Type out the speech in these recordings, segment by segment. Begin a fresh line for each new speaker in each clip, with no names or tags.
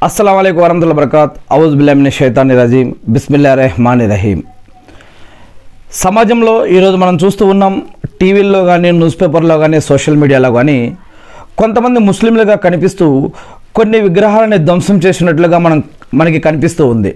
అస్సలం అయికు వరహతుల్లా బరకాత్ ఔజ్ బిల్లామిన షైతాని రజీం బిస్మిల్లా రెహమాని రహీం సమాజంలో ఈరోజు మనం చూస్తూ ఉన్నాం టీవీల్లో కానీ న్యూస్ పేపర్లో కానీ సోషల్ మీడియాలో కానీ కొంతమంది ముస్లింలుగా కనిపిస్తూ కొన్ని విగ్రహాలని ధ్వంసం చేసినట్లుగా మనం మనకి కనిపిస్తూ ఉంది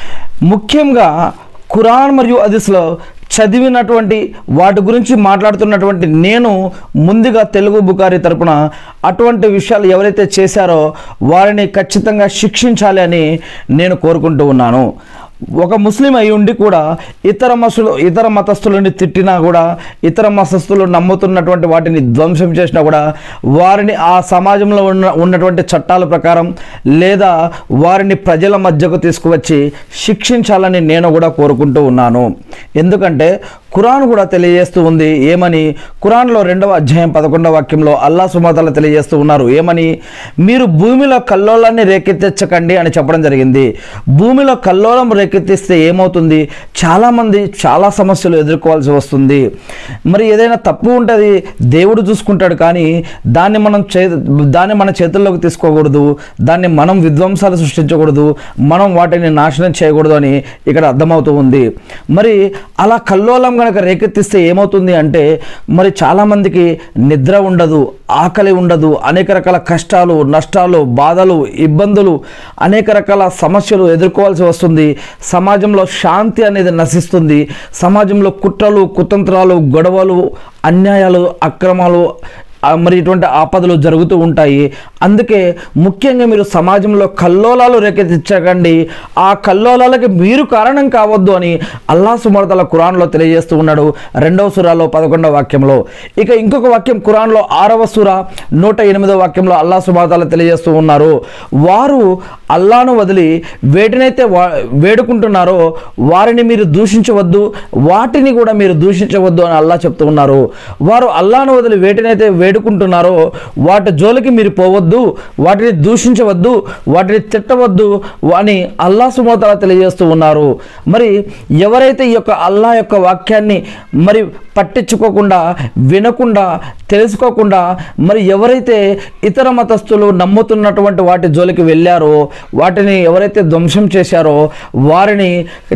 ముఖ్యంగా ఖురాన్ మరియు హదీస్లో చదివినటువంటి వాటి గురించి మాట్లాడుతున్నటువంటి నేను ముందుగా తెలుగు బుకారి తరపున అటువంటి విషయాలు ఎవరైతే చేశారో వారిని ఖచ్చితంగా శిక్షించాలి అని నేను కోరుకుంటూ ఉన్నాను ఒక ముస్లిం అయి ఉండి కూడా ఇతర మసులు ఇతర మతస్థులని తిట్టినా కూడా ఇతర మతస్థులు నమ్ముతున్నటువంటి వాటిని ధ్వంసం చేసినా కూడా వారిని ఆ సమాజంలో ఉన్న ఉన్నటువంటి చట్టాల ప్రకారం లేదా వారిని ప్రజల మధ్యకు తీసుకువచ్చి శిక్షించాలని నేను కూడా కోరుకుంటూ ఉన్నాను ఎందుకంటే ఖురాన్ కూడా తెలియజేస్తూ ఉంది ఏమని ఖురాన్లో రెండవ అధ్యాయం పదకొండవ వాక్యంలో అల్లా సుమతల తెలియజేస్తూ ఉన్నారు ఏమని మీరు భూమిలో కల్లోలాన్ని రేకెత్తించకండి అని చెప్పడం జరిగింది భూమిలో కల్లోలం రేకెత్తిస్తే ఏమవుతుంది చాలామంది చాలా సమస్యలు ఎదుర్కోవాల్సి వస్తుంది మరి ఏదైనా తప్పు ఉంటుంది దేవుడు చూసుకుంటాడు కానీ దాన్ని మనం చే దాన్ని మన చేతుల్లోకి తీసుకోకూడదు దాన్ని మనం విధ్వంసాలు సృష్టించకూడదు మనం వాటిని నాశనం చేయకూడదు అని ఇక్కడ అర్థమవుతూ ఉంది మరి అలా కల్లోలం కనుక రేకెత్తిస్తే ఏమవుతుంది అంటే మరి చాలామందికి నిద్ర ఉండదు ఆకలి ఉండదు అనేక రకాల కష్టాలు నష్టాలు బాధలు ఇబ్బందులు అనేక రకాల సమస్యలు ఎదుర్కోవాల్సి వస్తుంది సమాజంలో శాంతి అనేది నశిస్తుంది సమాజంలో కుట్రలు కుతంత్రాలు గొడవలు అన్యాయాలు అక్రమాలు ఆ, మరి ఇటువంటి ఆపదలు జరుగుతూ ఉంటాయి అందుకే ముఖ్యంగా మీరు సమాజంలో కల్లోలాలు రేకెత్తించకండి ఆ కల్లోలాలకి మీరు కారణం కావద్దు అని అల్లా సుమర్తల ఖురాన్లో తెలియజేస్తూ ఉన్నాడు రెండవ సురాలో పదకొండవ వాక్యంలో ఇక ఇంకొక వాక్యం ఖురాన్లో ఆరవ సుర నూట ఎనిమిదవ వాక్యంలో అల్లా సుమర్తల తెలియజేస్తూ ఉన్నారు వారు అల్లాను వదిలి వేటినైతే వా వేడుకుంటున్నారో వారిని మీరు దూషించవద్దు వాటిని కూడా మీరు దూషించవద్దు అని అల్లా చెప్తూ ఉన్నారు వారు అల్లాను వదిలి వేటినైతే వేడుకుంటున్నారో వాటి జోలికి మీరు పోవద్దు వాటిని దూషించవద్దు వాటిని తిట్టవద్దు అని అల్లా సుమోతల తెలియజేస్తూ ఉన్నారు మరి ఎవరైతే ఈ యొక్క అల్లా యొక్క వాక్యాన్ని మరి పట్టించుకోకుండా వినకుండా తెలుసుకోకుండా మరి ఎవరైతే ఇతర మతస్థులు నమ్ముతున్నటువంటి వాటి జోలికి వెళ్ళారో వాటిని ఎవరైతే ధ్వంసం చేశారో వారిని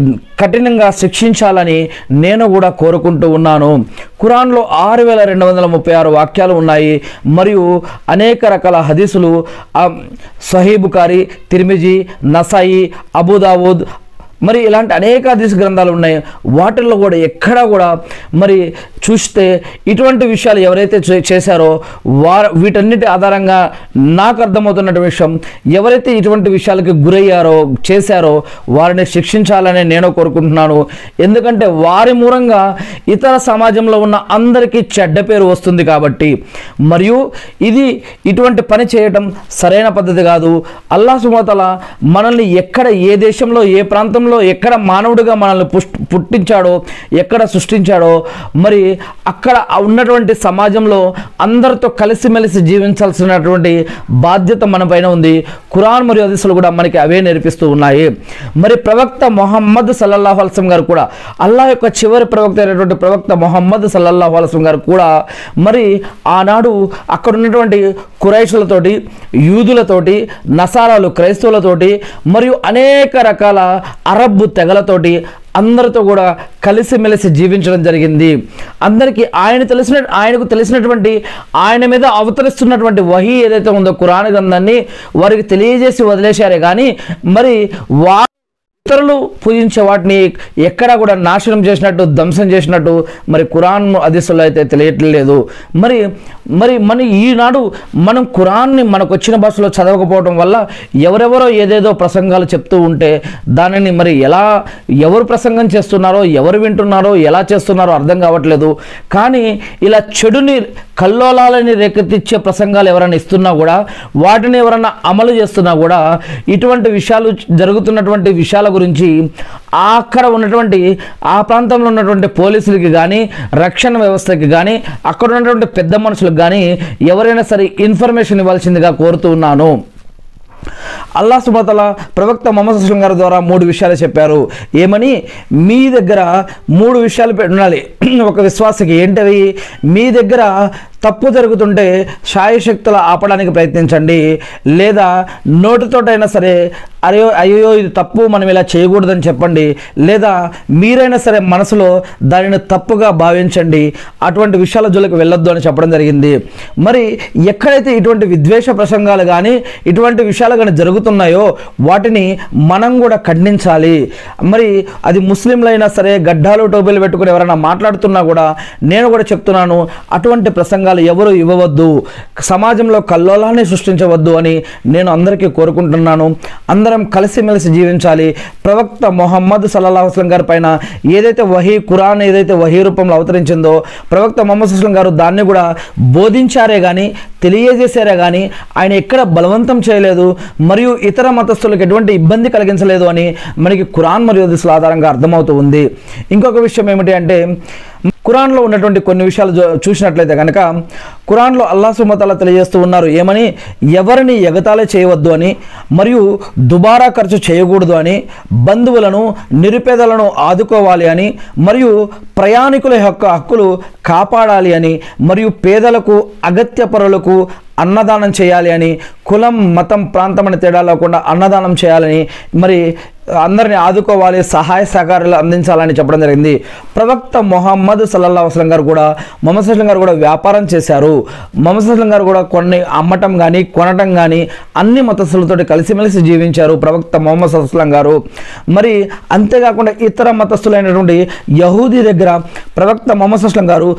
కఠినంగా శిక్షించాలని నేను కూడా కోరుకుంటూ ఉన్నాను ఖురాన్లో ఆరు వేల రెండు వందల ముప్పై ఆరు వాక్యాలు ఉన్నాయి మరియు అనేక రకాల హదీసులు ఆ, సహీ బుకారి తిరిమిజీ నసాయి అబుదావుద్ మరి ఇలాంటి అనేక హదీస్ గ్రంథాలు ఉన్నాయి వాటిల్లో కూడా ఎక్కడా కూడా మరి చూస్తే ఇటువంటి విషయాలు ఎవరైతే చే- చేశారో వారు వీటన్నిటి ఆధారంగా నాకు అర్థమవుతున్న విషయం ఎవరైతే ఇటువంటి విషయాలకి గురయ్యారో చేశారో వారిని శిక్షించాలని నేను కోరుకుంటున్నాను ఎందుకంటే వారి మూలంగా ఇతర సమాజంలో ఉన్న అందరికీ చెడ్డ పేరు వస్తుంది కాబట్టి మరియు ఇది ఇటువంటి పని చేయటం సరైన పద్ధతి కాదు అల్లా సుమతల మనల్ని ఎక్కడ ఏ దేశంలో ఏ ప్రాంతంలో ఎక్కడ మానవుడిగా మనల్ని పుష్ పుట్టించాడో ఎక్కడ సృష్టించాడో మరి అక్కడ ఉన్నటువంటి సమాజంలో అందరితో కలిసిమెలిసి జీవించాల్సినటువంటి బాధ్యత మన పైన ఉంది ఖురాన్ మరియు హదీసులు కూడా మనకి అవే నేర్పిస్తూ ఉన్నాయి మరి ప్రవక్త మొహమ్మద్ సల్లల్లాహు అల్సం గారు కూడా అల్లా యొక్క చివరి ప్రవక్త అయినటువంటి ప్రవక్త మొహమ్మద్ సల్లల్లాహు అల్సం గారు కూడా మరి ఆనాడు అక్కడ ఉన్నటువంటి కురైషులతోటి యూదులతోటి నసారాలు క్రైస్తవులతోటి మరియు అనేక రకాల అరబ్బు తెగలతోటి అందరితో కూడా కలిసిమెలిసి జీవించడం జరిగింది అందరికీ ఆయన తెలిసిన ఆయనకు తెలిసినటువంటి ఆయన మీద అవతరిస్తున్నటువంటి వహీ ఏదైతే ఉందో కురాన్ గ్రంథాన్ని వారికి తెలియజేసి వదిలేశారే కానీ మరి వా ఇతరులు పూజించే వాటిని ఎక్కడా కూడా నాశనం చేసినట్టు ధ్వంసం చేసినట్టు మరి ఖురాన్ అదిశలో అయితే తెలియట్లేదు మరి మరి మన ఈనాడు మనం ఖురాన్ని మనకు వచ్చిన భాషలో చదవకపోవడం వల్ల ఎవరెవరో ఏదేదో ప్రసంగాలు చెప్తూ ఉంటే దానిని మరి ఎలా ఎవరు ప్రసంగం చేస్తున్నారో ఎవరు వింటున్నారో ఎలా చేస్తున్నారో అర్థం కావట్లేదు కానీ ఇలా చెడుని కల్లోలాలని రేకెత్తిచ్చే ప్రసంగాలు ఎవరైనా ఇస్తున్నా కూడా వాటిని ఎవరైనా అమలు చేస్తున్నా కూడా ఇటువంటి విషయాలు జరుగుతున్నటువంటి విషయాల గురించి అక్కడ ఉన్నటువంటి ఆ ప్రాంతంలో ఉన్నటువంటి పోలీసులకి కానీ రక్షణ వ్యవస్థకి కానీ అక్కడ ఉన్నటువంటి పెద్ద మనుషులకు కానీ ఎవరైనా సరే ఇన్ఫర్మేషన్ ఇవ్వాల్సిందిగా కోరుతూ ఉన్నాను అల్లా సుబతల ప్రవక్త మొహమ్మద్ అస్లం గారి ద్వారా మూడు విషయాలు చెప్పారు ఏమని మీ దగ్గర మూడు విషయాలు పె- ఉండాలి ఒక విశ్వాసకి ఏంటవి మీ దగ్గర తప్పు జరుగుతుంటే శాయశక్తులు ఆపడానికి ప్రయత్నించండి లేదా నోటితోటైనా సరే అరే అయ్యో ఇది తప్పు మనం ఇలా చేయకూడదని చెప్పండి లేదా మీరైనా సరే మనసులో దానిని తప్పుగా భావించండి అటువంటి విషయాల జోలికి వెళ్ళొద్దు అని చెప్పడం జరిగింది మరి ఎక్కడైతే ఇటువంటి విద్వేష ప్రసంగాలు కానీ ఇటువంటి విషయాలు కానీ జరుగుతున్నాయో వాటిని మనం కూడా ఖండించాలి మరి అది ముస్లింలైనా సరే గడ్డాలు టోపీలు పెట్టుకుని ఎవరైనా మాట్లాడుతున్నా కూడా నేను కూడా చెప్తున్నాను అటువంటి ప్రసంగాలు ఎవరు ఇవ్వవద్దు సమాజంలో కల్లోలాన్ని సృష్టించవద్దు అని నేను అందరికీ కోరుకుంటున్నాను అందరం కలిసిమెలిసి జీవించాలి ప్రవక్త మొహమ్మద్ సల్లాహు అస్లం గారి పైన ఏదైతే వహీ ఖురాన్ ఏదైతే వహీ రూపంలో అవతరించిందో ప్రవక్త మొహమ్మద్ అస్లం గారు దాన్ని కూడా బోధించారే కానీ తెలియజేశారే కానీ ఆయన ఎక్కడ బలవంతం చేయలేదు మరియు ఇతర మతస్థులకు ఎటువంటి ఇబ్బంది కలిగించలేదు అని మనకి ఖురాన్ మరియు హదీసుల ఆధారంగా అర్థమవుతూ ఉంది ఇంకొక విషయం ఏమిటి అంటే ఖురాన్లో ఉన్నటువంటి కొన్ని విషయాలు జో- చూసినట్లయితే కనుక ఖురాన్లో అల్లా సుమతల తెలియజేస్తూ ఉన్నారు ఏమని ఎవరిని ఎగతాళి చేయవద్దు అని మరియు దుబారా ఖర్చు చేయకూడదు అని బంధువులను నిరుపేదలను ఆదుకోవాలి అని మరియు ప్రయాణికుల యొక్క హక్కులు కాపాడాలి అని మరియు పేదలకు అగత్య పరులకు అన్నదానం చేయాలి అని కులం మతం ప్రాంతం అనే తేడా లేకుండా అన్నదానం చేయాలని మరి అందరిని ఆదుకోవాలి సహాయ సహకారాలు అందించాలని చెప్పడం జరిగింది ప్రవక్త మొహమ్మద్ సల్లల్లా వసలం గారు కూడా మొహమ్మద్ సల్లం గారు కూడా వ్యాపారం చేశారు మొహమ్మద్ సల్లం గారు కూడా కొన్ని అమ్మటం కానీ కొనటం కానీ అన్ని మతస్థులతో కలిసిమెలిసి జీవించారు ప్రవక్త మొహమ్మద్ సల్లం గారు మరి అంతేకాకుండా ఇతర మతస్థులైనటువంటి యహూదీ దగ్గర ప్రవక్త మొహమ్మద్ సల్లం గారు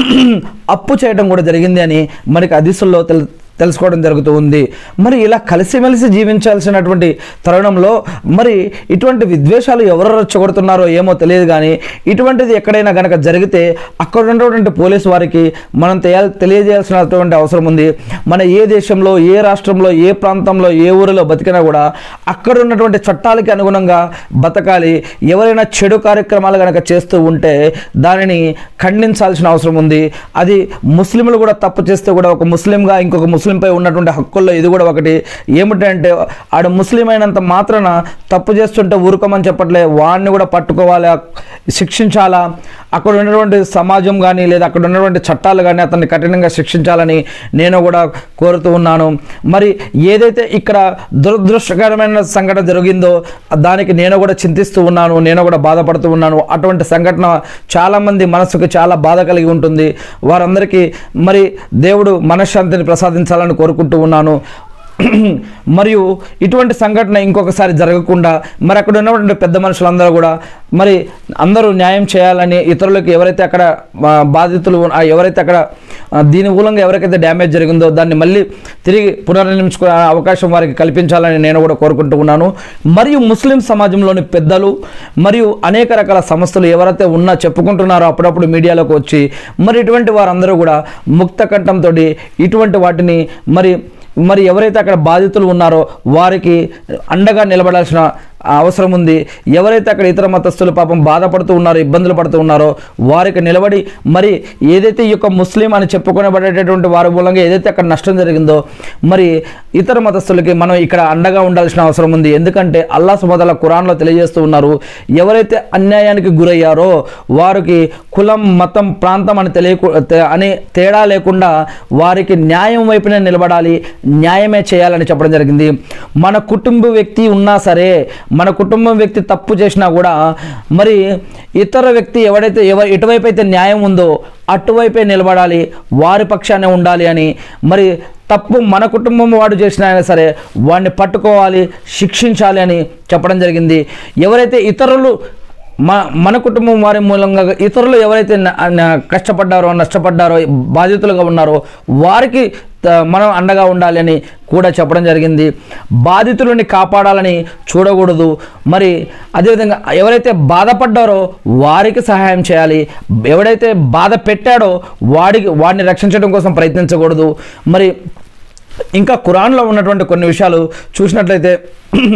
అప్పు చేయడం కూడా జరిగింది అని మనకి అదిసుల్లో తెలు తెలుసుకోవడం జరుగుతూ ఉంది మరి ఇలా కలిసిమెలిసి జీవించాల్సినటువంటి తరుణంలో మరి ఇటువంటి విద్వేషాలు ఎవరు రెచ్చగొడుతున్నారో ఏమో తెలియదు కానీ ఇటువంటిది ఎక్కడైనా కనుక జరిగితే అక్కడ ఉన్నటువంటి పోలీసు వారికి మనం తెలియ తెలియజేయాల్సినటువంటి అవసరం ఉంది మన ఏ దేశంలో ఏ రాష్ట్రంలో ఏ ప్రాంతంలో ఏ ఊరిలో బతికినా కూడా అక్కడ ఉన్నటువంటి చట్టాలకి అనుగుణంగా బతకాలి ఎవరైనా చెడు కార్యక్రమాలు కనుక చేస్తూ ఉంటే దానిని ఖండించాల్సిన అవసరం ఉంది అది ముస్లింలు కూడా తప్పు చేస్తే కూడా ఒక ముస్లింగా ఇంకొక ముస్లింపై ఉన్నటువంటి హక్కుల్లో ఇది కూడా ఒకటి ఏమిటంటే ఆడు ముస్లిం అయినంత మాత్రాన తప్పు చేస్తుంటే ఊరుకోమని చెప్పట్లే వాడిని కూడా పట్టుకోవాలి శిక్షించాలా అక్కడ ఉన్నటువంటి సమాజం కానీ లేదా అక్కడ ఉన్నటువంటి చట్టాలు కానీ అతన్ని కఠినంగా శిక్షించాలని నేను కూడా కోరుతూ ఉన్నాను మరి ఏదైతే ఇక్కడ దురదృష్టకరమైన సంఘటన జరిగిందో దానికి నేను కూడా చింతిస్తూ ఉన్నాను నేను కూడా బాధపడుతూ ఉన్నాను అటువంటి సంఘటన చాలామంది మనసుకు చాలా బాధ కలిగి ఉంటుంది వారందరికీ మరి దేవుడు మనశ్శాంతిని ప్రసాదించాలని కోరుకుంటూ ఉన్నాను మరియు ఇటువంటి సంఘటన ఇంకొకసారి జరగకుండా మరి అక్కడ ఉన్నటువంటి పెద్ద మనుషులందరూ కూడా మరి అందరూ న్యాయం చేయాలని ఇతరులకు ఎవరైతే అక్కడ ఆ, బాధితులు ఉన్- ఆ, ఎవరైతే అక్కడ ఆ, దీని మూలంగా ఎవరికైతే డ్యామేజ్ జరిగిందో దాన్ని మళ్ళీ తిరిగి పునర్నిర్మించుకునే అవకాశం వారికి కల్పించాలని నేను కూడా కోరుకుంటూ ఉన్నాను మరియు ముస్లిం సమాజంలోని పెద్దలు మరియు అనేక రకాల సంస్థలు ఎవరైతే ఉన్నా చెప్పుకుంటున్నారో అప్పుడప్పుడు మీడియాలోకి వచ్చి మరి ఇటువంటి వారందరూ కూడా ముక్త కంఠంతో ఇటువంటి వాటిని మరి మరి ఎవరైతే అక్కడ బాధితులు ఉన్నారో వారికి అండగా నిలబడాల్సిన అవసరం ఉంది ఎవరైతే అక్కడ ఇతర మతస్థులు పాపం బాధపడుతూ ఉన్నారో ఇబ్బందులు పడుతూ ఉన్నారో వారికి నిలబడి మరి ఏదైతే ఈ యొక్క ముస్లిం అని చెప్పుకొనబడేటటువంటి వారి మూలంగా ఏదైతే అక్కడ నష్టం జరిగిందో మరి ఇతర మతస్థులకి మనం ఇక్కడ అండగా ఉండాల్సిన అవసరం ఉంది ఎందుకంటే అల్లా సుమతల ఖురాన్లో తెలియజేస్తూ ఉన్నారు ఎవరైతే అన్యాయానికి గురయ్యారో వారికి కులం మతం ప్రాంతం అని తెలియకు తే- అని తేడా లేకుండా వారికి న్యాయం వైపునే నిలబడాలి న్యాయమే చేయాలని చెప్పడం జరిగింది మన కుటుంబ వ్యక్తి ఉన్నా సరే మన కుటుంబం వ్యక్తి తప్పు చేసినా కూడా మరి ఇతర వ్యక్తి ఎవడైతే ఎవ ఎటువైపు అయితే న్యాయం ఉందో అటువైపే నిలబడాలి వారి పక్షానే ఉండాలి అని మరి తప్పు మన కుటుంబం వాడు చేసినా అయినా సరే వాడిని పట్టుకోవాలి శిక్షించాలి అని చెప్పడం జరిగింది ఎవరైతే ఇతరులు మన మన కుటుంబం వారి మూలంగా ఇతరులు ఎవరైతే న- న- కష్టపడ్డారో నష్టపడ్డారో బాధితులుగా ఉన్నారో వారికి త- మనం అండగా ఉండాలి అని కూడా చెప్పడం జరిగింది బాధితులని కాపాడాలని చూడకూడదు మరి అదేవిధంగా ఎవరైతే బాధపడ్డారో వారికి సహాయం చేయాలి ఎవడైతే బాధ పెట్టాడో వాడికి వాడిని రక్షించడం కోసం ప్రయత్నించకూడదు మరి ఇంకా ఖురాన్లో ఉన్నటువంటి కొన్ని విషయాలు చూసినట్లయితే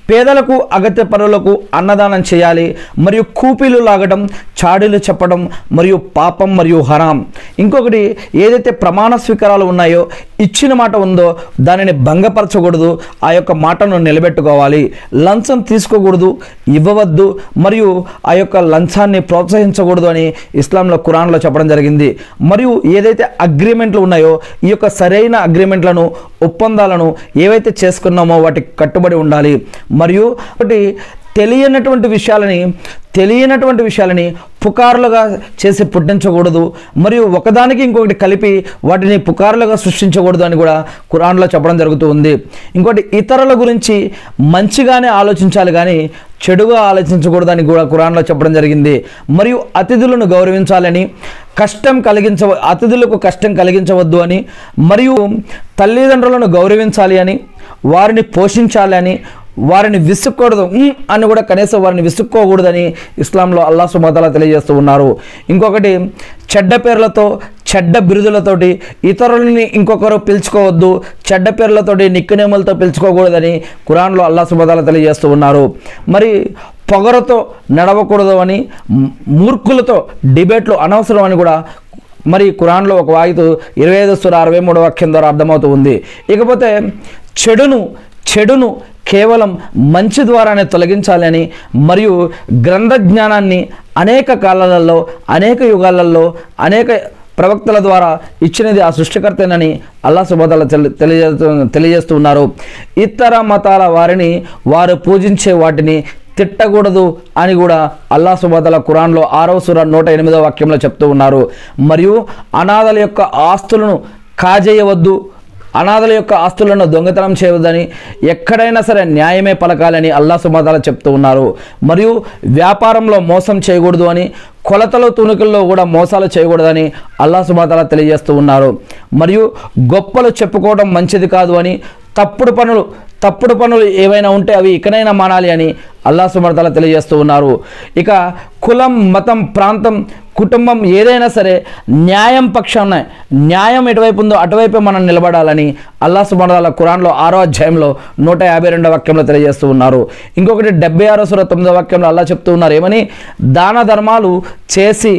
పేదలకు అగత్య పరులకు అన్నదానం చేయాలి మరియు కూపీలు లాగడం చాడీలు చెప్పడం మరియు పాపం మరియు హరాం ఇంకొకటి ఏదైతే ప్రమాణ స్వీకారాలు ఉన్నాయో ఇచ్చిన మాట ఉందో దానిని భంగపరచకూడదు ఆ యొక్క మాటను నిలబెట్టుకోవాలి లంచం తీసుకోకూడదు ఇవ్వవద్దు మరియు ఆ యొక్క లంచాన్ని ప్రోత్సహించకూడదు అని ఇస్లాంలో ఖురాన్లో చెప్పడం జరిగింది మరియు ఏదైతే అగ్రిమెంట్లు ఉన్నాయో ఈ యొక్క సరైన అగ్రిమెంట్లను ఒప్పందాలను ఏవైతే చేసుకున్నామో వాటికి కట్టుబడి ఉండాలి మరియు ఒకటి తెలియనటువంటి విషయాలని తెలియనటువంటి విషయాలని పుకార్లుగా చేసి పుట్టించకూడదు మరియు ఒకదానికి ఇంకొకటి కలిపి వాటిని పుకార్లుగా సృష్టించకూడదు అని కూడా ఖురాన్లో చెప్పడం జరుగుతూ ఉంది ఇంకోటి ఇతరుల గురించి మంచిగానే ఆలోచించాలి కానీ చెడుగా ఆలోచించకూడదని కూడా ఖురాన్లో చెప్పడం జరిగింది మరియు అతిథులను గౌరవించాలని కష్టం కలిగించ అతిథులకు కష్టం కలిగించవద్దు అని మరియు తల్లిదండ్రులను గౌరవించాలి అని వారిని పోషించాలి అని వారిని విసుక్కూడదు "ఉమ్" అని కూడా కనీసం వారిని విసుక్కోకూడదని ఇస్లాంలో అల్లా సుమతలా తెలియజేస్తూ ఉన్నారు ఇంకొకటి చెడ్డ పేర్లతో చెడ్డ బిరుదులతోటి ఇతరులని ఇంకొకరు పిలుచుకోవద్దు చెడ్డ పేర్లతోటి నిక్కునేములతో పిలుచుకోకూడదని ఖురాన్లో అల్లా సుమతలా తెలియజేస్తూ ఉన్నారు మరి పొగరతో నడవకూడదు అని మ్- మూర్ఖులతో డిబేట్లు అనవసరం అని కూడా మరి ఖురాన్లో ఒక వాయితు ఇరవై ఐదు సుర అరవై మూడు వాక్యం ద్వారా అర్థమవుతూ ఉంది ఇకపోతే చెడును చెడును కేవలం మంచి ద్వారానే తొలగించాలని మరియు గ్రంథ జ్ఞానాన్ని అనేక కాలాలలో అనేక యుగాలలో అనేక ప్రవక్తల ద్వారా ఇచ్చినది ఆ సృష్టికర్తేనని అల్లా సుబదాల తెలియజేస్తూ తెలియజేస్తూ ఉన్నారు ఇతర మతాల వారిని వారు పూజించే వాటిని తిట్టకూడదు అని కూడా అల్లా సుబదల ఖురాన్లో ఆరవ సుర నూట ఎనిమిదవ వాక్యంలో చెప్తూ ఉన్నారు మరియు అనాథల యొక్క ఆస్తులను కాజేయవద్దు అనాథల యొక్క ఆస్తులను దొంగతనం చేయవద్దని ఎక్కడైనా సరే న్యాయమే పలకాలని అల్లా సుమతాల చెప్తూ ఉన్నారు మరియు వ్యాపారంలో మోసం చేయకూడదు అని కొలతలు తుణుకుల్లో కూడా మోసాలు చేయకూడదని అల్లా సుమతాల తెలియజేస్తూ ఉన్నారు మరియు గొప్పలు చెప్పుకోవడం మంచిది కాదు అని తప్పుడు పనులు తప్పుడు పనులు ఏవైనా ఉంటే అవి ఇకనైనా మానాలి అని అల్లా సుమర్తల తెలియజేస్తూ ఉన్నారు ఇక కులం మతం ప్రాంతం కుటుంబం ఏదైనా సరే న్యాయం పక్షాన న్యాయం ఎటువైపు ఉందో అటువైపే మనం నిలబడాలని అల్లా సుమర్తల ఖురాన్లో ఆరో అధ్యాయంలో నూట యాభై రెండో వాక్యంలో తెలియజేస్తూ ఉన్నారు ఇంకొకటి డెబ్బై ఆరో సుర తొమ్మిదో వాక్యంలో అల్లా చెప్తూ ఉన్నారు ఏమని దాన ధర్మాలు చేసి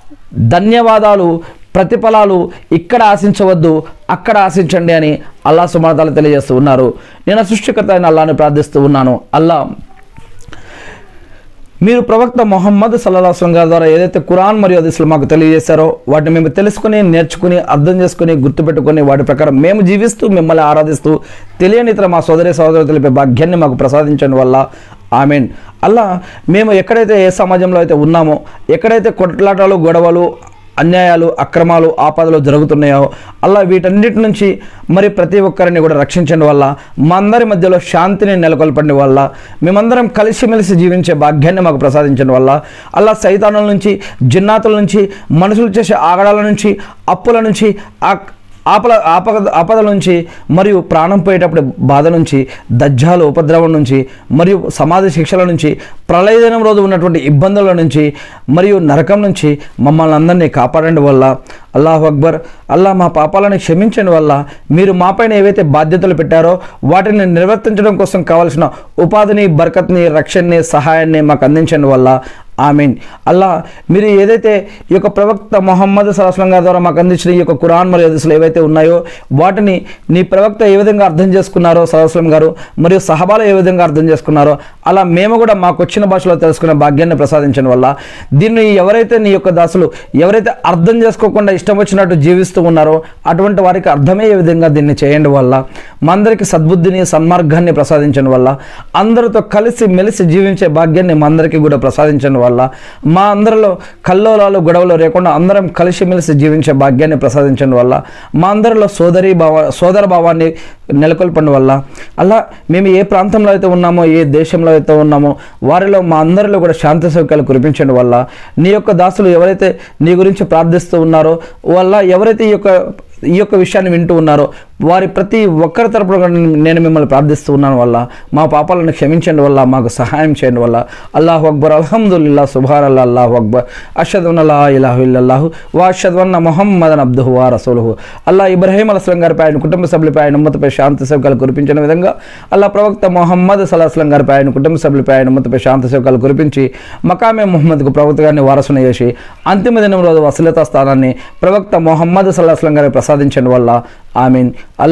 ధన్యవాదాలు ప్రతిఫలాలు ఇక్కడ ఆశించవద్దు అక్కడ ఆశించండి అని అల్లా సుమతాలు తెలియజేస్తూ ఉన్నారు నేను సృష్టికర్త అయిన అల్లాని ప్రార్థిస్తూ ఉన్నాను అల్లా మీరు ప్రవక్త మొహమ్మద్ సల్లాహం గారి ద్వారా ఏదైతే ఖురాన్ మరియు హదీసులు మాకు తెలియజేశారో వాటిని మేము తెలుసుకుని నేర్చుకుని అర్థం చేసుకుని గుర్తుపెట్టుకుని వాటి ప్రకారం మేము జీవిస్తూ మిమ్మల్ని ఆరాధిస్తూ తెలియని ఇతర మా సోదరి సోదరులు తెలిపే భాగ్యాన్ని మాకు ప్రసాదించడం వల్ల ఆమెన్ అలా మేము ఎక్కడైతే ఏ సమాజంలో అయితే ఉన్నామో ఎక్కడైతే కొట్లాటలు గొడవలు అన్యాయాలు అక్రమాలు ఆపదలు జరుగుతున్నాయో అలా వీటన్నిటి నుంచి మరి ప్రతి ఒక్కరిని కూడా రక్షించడం వల్ల మా అందరి మధ్యలో శాంతిని నెలకొల్పడం వల్ల మేమందరం కలిసిమెలిసి జీవించే భాగ్యాన్ని మాకు ప్రసాదించడం వల్ల అలా సైతానుల నుంచి జిన్నాతుల నుంచి మనుషులు చేసే ఆగడాల నుంచి అప్పుల నుంచి ఆ ఆపల ఆపద ఆపదల నుంచి మరియు ప్రాణం పోయేటప్పుడు బాధ నుంచి దజ్జాలు ఉపద్రవం నుంచి మరియు సమాధి శిక్షల నుంచి ప్రళయదినం రోజు ఉన్నటువంటి ఇబ్బందుల నుంచి మరియు నరకం నుంచి మమ్మల్ని అందరినీ కాపాడండి వల్ల అల్లాహ్ అక్బర్ అల్లా మా పాపాలను క్షమించండి వల్ల మీరు మాపైన ఏవైతే బాధ్యతలు పెట్టారో వాటిని నిర్వర్తించడం కోసం కావాల్సిన ఉపాధిని బరకత్ని రక్షణని సహాయాన్ని మాకు అందించండి వల్ల ఆమీన్ అల్లా మీరు ఏదైతే ఈ యొక్క ప్రవక్త మొహమ్మద్ సలాస్లం గారి ద్వారా మాకు అందించిన ఈ యొక్క కురాన్ మరియు హదీసులు ఏవైతే ఉన్నాయో వాటిని నీ ప్రవక్త ఏ విధంగా అర్థం చేసుకున్నారో సలాస్లం గారు మరియు సహబాలు ఏ విధంగా అర్థం చేసుకున్నారో అలా మేము కూడా మాకు వచ్చిన భాషలో తెలుసుకునే భాగ్యాన్ని ప్రసాదించడం వల్ల దీన్ని ఎవరైతే నీ యొక్క దాసులు ఎవరైతే అర్థం చేసుకోకుండా ఇష్టం వచ్చినట్టు జీవిస్తూ ఉన్నారో అటువంటి వారికి అర్థమయ్యే విధంగా దీన్ని చేయండి వల్ల మా అందరికీ సద్బుద్ధిని సన్మార్గాన్ని ప్రసాదించడం వల్ల అందరితో కలిసి మెలిసి జీవించే భాగ్యాన్ని మా అందరికీ కూడా ప్రసాదించడం వల్ల మా అందరిలో కల్లోలాలు గొడవలు లేకుండా అందరం కలిసిమెలిసి జీవించే భాగ్యాన్ని ప్రసాదించడం వల్ల మా అందరిలో సోదరి భావ సోదర భావాన్ని నెలకొల్పడం వల్ల అలా మేము ఏ ప్రాంతంలో అయితే ఉన్నామో ఏ దేశంలో అయితే ఉన్నామో వారిలో మా అందరిలో కూడా శాంతి సౌఖ్యాలు కురిపించడం వల్ల నీ యొక్క దాసులు ఎవరైతే నీ గురించి ప్రార్థిస్తూ ఉన్నారో వల్ల ఎవరైతే ఈ యొక్క ఈ యొక్క విషయాన్ని వింటూ ఉన్నారో వారి ప్రతి ఒక్కరి తరపున కూడా నేను మిమ్మల్ని ప్రార్థిస్తూ ఉన్నాను వల్ల మా పాపాలను క్షమించండి వల్ల మాకు సహాయం చేయండి వల్ల అల్లాహు అక్బర్ అల్హమ్దుల్లా సుభాన్ అల్లా అల్లాహు అక్బర్ అషద్ అల్లా ఇలాహు ఇల్లల్లాహు వా అషద్వన్న మొహమ్మదన్ అబ్దుహు వా రసూలుహు అల్లా ఇబ్రాహీం అలస్లం గారిపై ఆయన కుటుంబ సభ్యులపై ఆయన ఉమ్మతపై శాంతి సేవకాలు కురిపించిన విధంగా అల్లా ప్రవక్త మొహమ్మద్ సలాహస్లం గారిపై ఆయన కుటుంబ సభ్యులపై ఆయన ఉమ్మతపై శాంతి సేవకాలు కురిపించి మకామే మొహమ్మద్కు ప్రవక్త గారిని వారసున చేసి అంతిమ దినం రోజు వసలతా స్థానాన్ని ప్రవక్త మొహమ్మద్ సల్లాహస్లం గారికి ప్రసాదించడం వల్ల ఐ మీన్